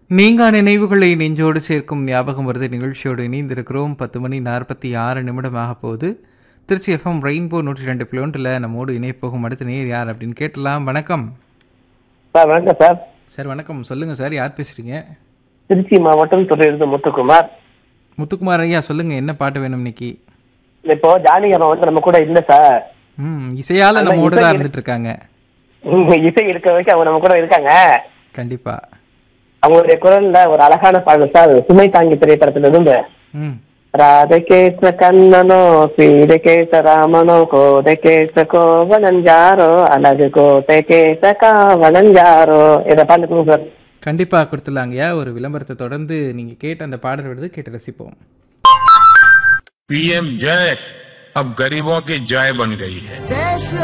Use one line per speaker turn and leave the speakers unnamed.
நீங்கா நினைவுகளை நெஞ்சோடு சேர்க்கும் ஞாபகம் வருது நிகழ்ச்சியோடு இணைந்திருக்கிறோம் பத்து மணி நாற்பத்தி ஆறு நிமிடமாக போகுது திருச்சி எஃப்எம் ரெயின்போ நூற்றி ரெண்டு கிலோமீட்டரில் நம்மோடு இணைப்போகும் அடுத்த நேர் யார் அப்படின்னு கேட்டலாம் வணக்கம்
சார் வணக்கம் சார்
சார் வணக்கம் சொல்லுங்கள் சார் யார் பேசுகிறீங்க
திருச்சி மாவட்டம் துறையிலிருந்து முத்துக்குமார்
முத்துக்குமார் ஐயா சொல்லுங்கள் என்ன பாட்டு வேணும் இன்னைக்கு
இப்போ ஜானகிராமன் வந்து நம்ம கூட இல்ல சார்
ம் இசையால் நம்மோடு தான் இருந்துட்டு இருக்காங்க
உங்க இசை இருக்க வரைக்கும் அவங்க நம்ம கூட இருக்காங்க
கண்டிப்பாக
அவங்களுடைய குரல்ல ஒரு அழகான பாடல் சார் சுமை தாங்கி திரைப்படத்துல இருந்து
ம்
ராதகேச கண்ணனோ சீதகேச ராமனோ கோதகேச கோவலஞ்சாரோ அழகு கோதகேச காவலஞ்சாரோ இதை பாட்டுக்கணும் சார்
கண்டிப்பாக கொடுத்துடலாங்கய்யா ஒரு விளம்பரத்தை தொடர்ந்து நீங்கள் கேட்ட அந்த பாடல் விடுது கேட்டு ரசிப்போம்
पीएम जय अब गरीबों की जय बन गई है